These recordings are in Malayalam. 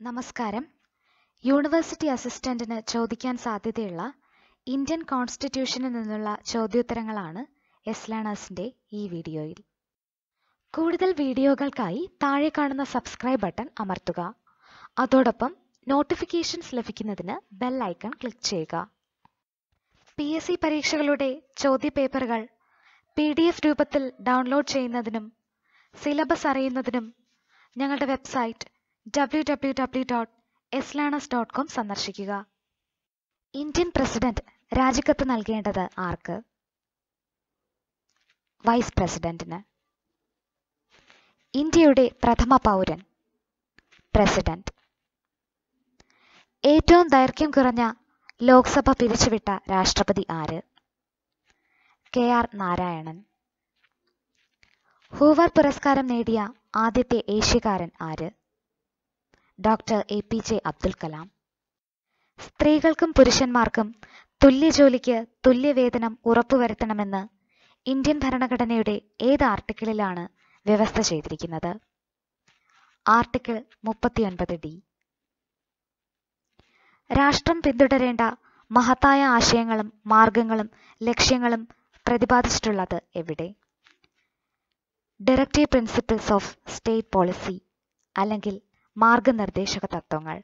നമസ്കാരം യൂണിവേഴ്സിറ്റി അസിസ്റ്റന്റിന് ചോദിക്കാൻ സാധ്യതയുള്ള ഇന്ത്യൻ കോൺസ്റ്റിറ്റ്യൂഷനിൽ നിന്നുള്ള ചോദ്യോത്തരങ്ങളാണ് എസ് ലേണേഴ്സിന്റെ ഈ വീഡിയോയിൽ കൂടുതൽ വീഡിയോകൾക്കായി താഴെ കാണുന്ന സബ്സ്ക്രൈബ് ബട്ടൺ അമർത്തുക അതോടൊപ്പം നോട്ടിഫിക്കേഷൻസ് ലഭിക്കുന്നതിന് ബെൽ ഐക്കൺ ക്ലിക്ക് ചെയ്യുക പി എസ് സി പരീക്ഷകളുടെ ചോദ്യപേപ്പറുകൾ പി ഡി എഫ് രൂപത്തിൽ ഡൗൺലോഡ് ചെയ്യുന്നതിനും സിലബസ് അറിയുന്നതിനും ഞങ്ങളുടെ website W W W dot yes learners dot com സന്ദർശിക്കുക ഇന്ത്യൻ പ്രസിഡന്റ് രാജിക്കത്ത് നൽകേണ്ടത് ആർക്ക് വൈസ് പ്രസിഡന്റിന് ഇന്ത്യയുടെ പ്രഥമ പൗരൻ പ്രസിഡന്റ് ഏറ്റവും ദൈർഘ്യം കുറഞ്ഞ ലോക്സഭ പിരിച്ചുവിട്ട രാഷ്ട്രപതി ആര് കെ ആർ നാരായണൻ ഹൂവർ പുരസ്കാരം നേടിയ ആദ്യത്തെ ഏഷ്യക്കാരൻ ആര് doctor A P J Abdul Kalam സ്ത്രീകൾക്കും പുരുഷന്മാർക്കും തുല്യ ജോലിക്ക് തുല്യവേതനം ഉറപ്പുവരുത്തണമെന്ന് ഇന്ത്യൻ ഭരണഘടനയുടെ ഏത് ആർട്ടിക്കിളിലാണ് വ്യവസ്ഥ ചെയ്തിരിക്കുന്നത് ആർട്ടിക്കിൾ മുപ്പത്തിയൊൻപത് ഡി രാഷ്ട്രം പിന്തുടരേണ്ട മഹത്തായ ആശയങ്ങളും മാർഗങ്ങളും ലക്ഷ്യങ്ങളും പ്രതിപാദിച്ചിട്ടുള്ളത് എവിടെ directive principles of state policy അല്ലെങ്കിൽ മാർഗനിർദ്ദേശക തത്വങ്ങൾ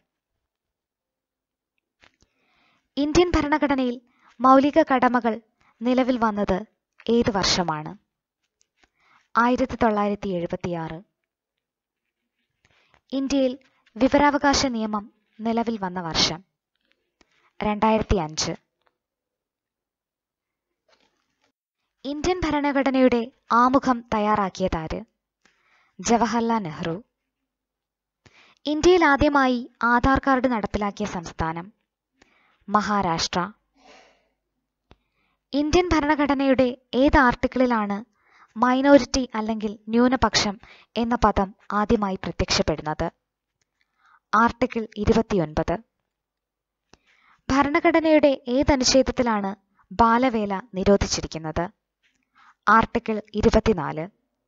ഇന്ത്യൻ ഭരണഘടനയിൽ മൗലിക കടമകൾ നിലവിൽ വന്നത് ഏത് വർഷമാണ് ആയിരത്തി തൊള്ളായിരത്തി എഴുപത്തിയാറ് ഇന്ത്യയിൽ വിവരാവകാശ നിയമം നിലവിൽ വന്ന വർഷം രണ്ടായിരത്തി അഞ്ച് ഇന്ത്യൻ ഭരണഘടനയുടെ ആമുഖം തയ്യാറാക്കിയതാര് ജവഹർലാൽ നെഹ്റു ഇന്ത്യയിൽ ആദ്യമായി ആധാർ കാർഡ് നടപ്പിലാക്കിയ സംസ്ഥാനം മഹാരാഷ്ട്ര ഇന്ത്യൻ ഭരണഘടനയുടെ ഏത് ആർട്ടിക്കിളിലാണ് മൈനോറിറ്റി അല്ലെങ്കിൽ ന്യൂനപക്ഷം എന്ന പദം ആദ്യമായി പ്രത്യക്ഷപ്പെടുന്നത് ആർട്ടിക്കിൾ ഇരുപത്തിയൊൻപത് ഭരണഘടനയുടെ ഏതനുച്ഛേദത്തിലാണ് ബാലവേല നിരോധിച്ചിരിക്കുന്നത് ആർട്ടിക്കിൾ ഇരുപത്തിനാല്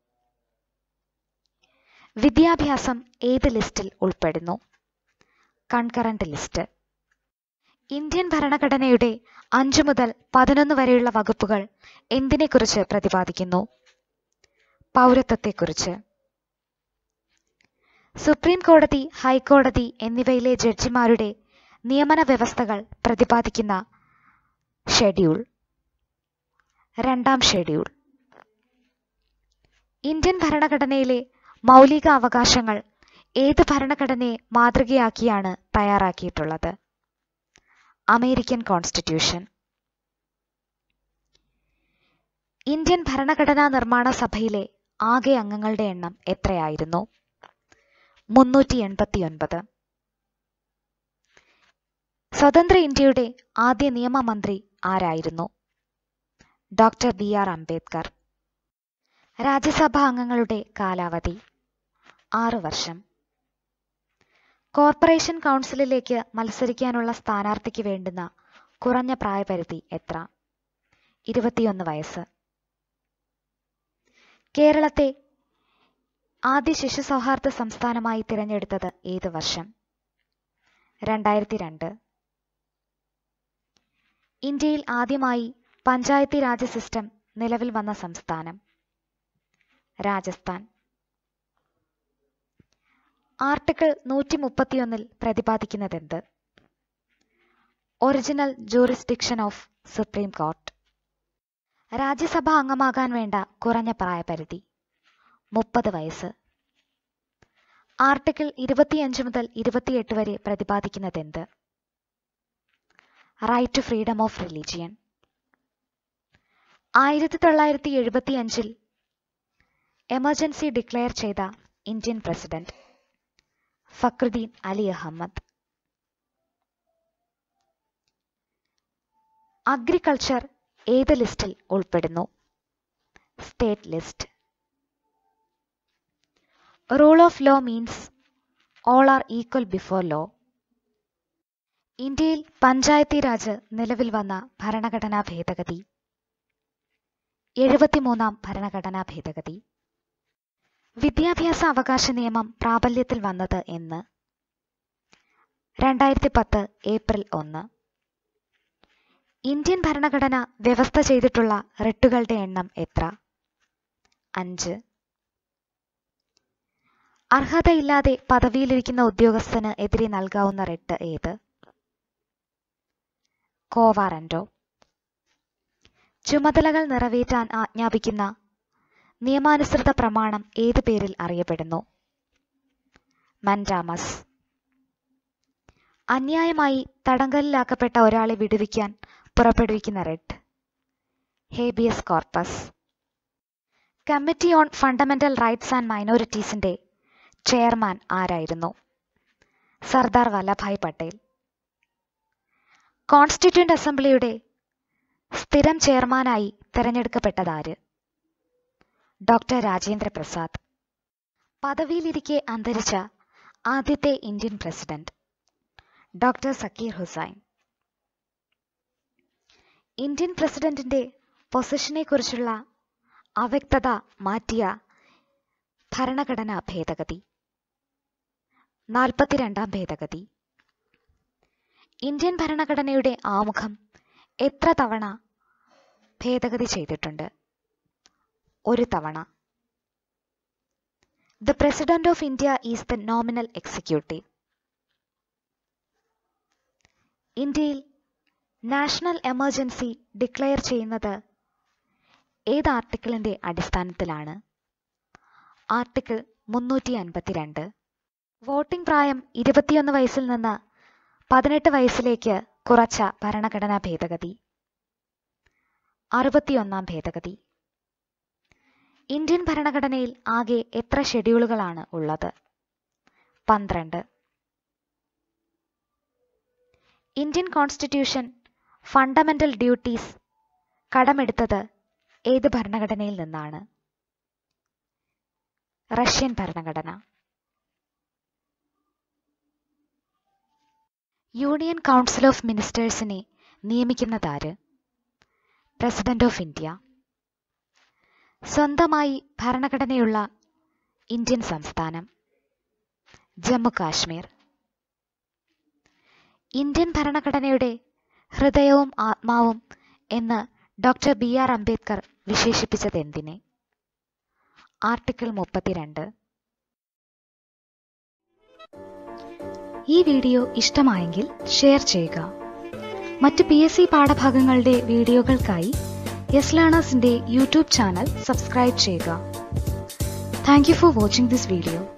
വിദ്യാഭ്യാസം ഏത് ലിസ്റ്റിൽ ഉൾപ്പെടുന്നു കൺകറന്റ് ലിസ്റ്റ് ഇന്ത്യൻ ഭരണഘടനയുടെ അഞ്ചു മുതൽ പതിനൊന്ന് വരെയുള്ള വകുപ്പുകൾ എന്തിനെക്കുറിച്ച് പ്രതിപാദിക്കുന്നു പൗരത്വത്തെക്കുറിച്ച് സുപ്രീം കോടതി ഹൈക്കോടതി എന്നിവയിലെ ജഡ്ജിമാരുടെ നിയമന വ്യവസ്ഥകൾ പ്രതിപാദിക്കുന്ന ഷെഡ്യൂൾ രണ്ടാം ഷെഡ്യൂൾ ഇന്ത്യൻ ഭരണഘടനയിലെ മൗലിക അവകാശങ്ങൾ ഏത് ഭരണഘടനയെ മാതൃകയാക്കിയാണ് തയ്യാറാക്കിയിട്ടുള്ളത് അമേരിക്കൻ കോൺസ്റ്റിറ്റ്യൂഷൻ ഇന്ത്യൻ ഭരണഘടനാ നിർമ്മാണ സഭയിലെ ആകെ അംഗങ്ങളുടെ എണ്ണം എത്രയായിരുന്നു മുന്നൂറ്റി എൺപത്തിയൊൻപത് സ്വതന്ത്ര ഇന്ത്യയുടെ ആദ്യ നിയമമന്ത്രി ആരായിരുന്നു doctor B R Ambedkar Rajya Sabha അംഗങ്ങളുടെ കാലാവധി ആറു വർഷം കോർപ്പറേഷൻ കൗൺസിലിലേക്ക് മത്സരിക്കാനുള്ള സ്ഥാനാർത്ഥിക്ക് വേണ്ടുന്ന കുറഞ്ഞ പ്രായപരിധി എത്ര ഇരുപത്തിയൊന്ന് വയസ്സ് കേരളത്തെ ആദ്യ ശിശു സൗഹാർദ്ദ സംസ്ഥാനമായി തിരഞ്ഞെടുത്തത് ഏത് വർഷം രണ്ടായിരത്തി രണ്ട് ഇന്ത്യയിൽ ആദ്യമായി പഞ്ചായത്തി രാജ് സിസ്റ്റം നിലവിൽ വന്ന സംസ്ഥാനം രാജസ്ഥാൻ ആർട്ടിക്കിൾ നൂറ്റി മുപ്പത്തിയൊന്നിൽ പ്രതിപാദിക്കുന്നതെന്ത് original jurisdiction of supreme court Rajya Sabha അംഗമാകാൻ വേണ്ട കുറഞ്ഞ പ്രായപരിധി മുപ്പത് വയസ്സ് ആർട്ടിക്കിൾ ഇരുപത്തിയഞ്ച് മുതൽ ഇരുപത്തിയെട്ട് വരെ പ്രതിപാദിക്കുന്നതെന്ത് right to freedom of religion ആയിരത്തി തൊള്ളായിരത്തി എഴുപത്തിയഞ്ചിൽ എമർജൻസി ഡിക്ലെയർ ചെയ്ത Indian president Fakhruddin Ali Ahmed agriculture ഏത് ലിസ്റ്റിൽ ഉൾപ്പെടുന്നു state list rule of law means all are equal before law ഇന്ത്യയിൽ പഞ്ചായത്തി രാജ് നിലവിൽ വന്ന ഭരണഘടനാ ഭേദഗതി എഴുപത്തിമൂന്നാം ഭരണഘടനാ ഭേദഗതി വിദ്യാഭ്യാസ അവകാശ നിയമം പ്രാബല്യത്തിൽ വന്നത് എന്ന് രണ്ടായിരത്തി പത്ത് ഏപ്രിൽ ഒന്ന് ഇന്ത്യൻ ഭരണഘടന വ്യവസ്ഥ ചെയ്തിട്ടുള്ള റിട്ടുകളുടെ എണ്ണം എത്ര അഞ്ച് അർഹതയില്ലാതെ പദവിയിലിരിക്കുന്ന ഉദ്യോഗസ്ഥന് എതിരെ നൽകാവുന്ന റിട്ട് ഏത് കോവാറന്റോ ചുമതലകൾ നിറവേറ്റാൻ ആജ്ഞാപിക്കുന്ന നിയമാനുസൃത പ്രമാണം ഏത് പേരിൽ അറിയപ്പെടുന്നു മൻഡാമസ് അന്യായമായി തടങ്കലിലാക്കപ്പെട്ട ഒരാളെ വിടുവിക്കാൻ പുറപ്പെടുവിക്കുന്ന writ habeas corpus committee on fundamental rights and മൈനോറിറ്റീസിന്റെ ചെയർമാൻ ആരായിരുന്നു സർദാർ വല്ലഭായ് പട്ടേൽ കോൺസ്റ്റിറ്റ്യൂന്റ് അസംബ്ലിയുടെ സ്ഥിരം ചെയർമാനായി തെരഞ്ഞെടുക്കപ്പെട്ടതാര് ഡോക്ടർ രാജേന്ദ്ര പ്രസാദ് പദവിയിലിരിക്കെ അന്തരിച്ച ആദ്യത്തെ Indian president doctor Zakir Hussain Indian പ്രസിഡന്റിന്റെ പൊസിഷനെ കുറിച്ചുള്ള അവ്യക്തത മാറ്റിയ ഭരണഘടനാ ഭേദഗതി നാൽപ്പത്തിരണ്ടാം ഭേദഗതി ഇന്ത്യൻ ഭരണഘടനയുടെ ആമുഖം എത്ര തവണ ഭേദഗതി ചെയ്തിട്ടുണ്ട് ഒരു തവണ the president of India is the nominal executive ഇന്ത്യയിൽ നാഷണൽ എമർജൻസി ഡിക്ലെയർ ചെയ്യുന്നത് ഏത് ആർട്ടിക്കിളിന്റെ അടിസ്ഥാനത്തിലാണ് ആർട്ടിക്കിൾ മുന്നൂറ്റി അൻപത്തിരണ്ട് വോട്ടിംഗ് പ്രായം ഇരുപത്തിയൊന്ന് വയസ്സിൽ നിന്ന് പതിനെട്ട് വയസ്സിലേക്ക് കുറച്ച ഭരണഘടനാ ഭേദഗതി അറുപത്തിയൊന്നാം ഭേദഗതി ഇന്ത്യൻ ഭരണഘടനയിൽ ആകെ എത്ര ഷെഡ്യൂളുകളാണ് ഉള്ളത് പന്ത്രണ്ട് ഇന്ത്യൻ കോൺസ്റ്റിറ്റ്യൂഷൻ ഫണ്ടമെന്റൽ ഡ്യൂട്ടീസ് കടമെടുത്തത് ഏത് ഭരണഘടനയിൽ നിന്നാണ് റഷ്യൻ ഭരണഘടന യൂണിയൻ കൗൺസിൽ ഓഫ് മിനിസ്റ്റേഴ്സിനെ നിയമിക്കുന്നതാര് പ്രസിഡന്റ് ഓഫ് ഇന്ത്യ സ്വന്തമായി ഭരണഘടനയുള്ള ഇന്ത്യൻ സംസ്ഥാനം ജമ്മു കാശ്മീർ ഇന്ത്യൻ ഭരണഘടനയുടെ ഹൃദയവും ആത്മാവും എന്ന് ഡോക്ടർ ബി ആർ അംബേദ്കർ വിശേഷിപ്പിച്ചത് എന്തിനെ ആർട്ടിക്കിൾ മുപ്പത്തിരണ്ട് ഈ വീഡിയോ ഇഷ്ടമായെങ്കിൽ ഷെയർ ചെയ്യുക മറ്റ് പി എസ് സി പാഠഭാഗങ്ങളുടെ വീഡിയോകൾക്കായി യെസ് ലേണേഴ്സിന്റെ യൂട്യൂബ് ചാനൽ സബ്സ്ക്രൈബ് ചെയ്യുക thank you for watching this video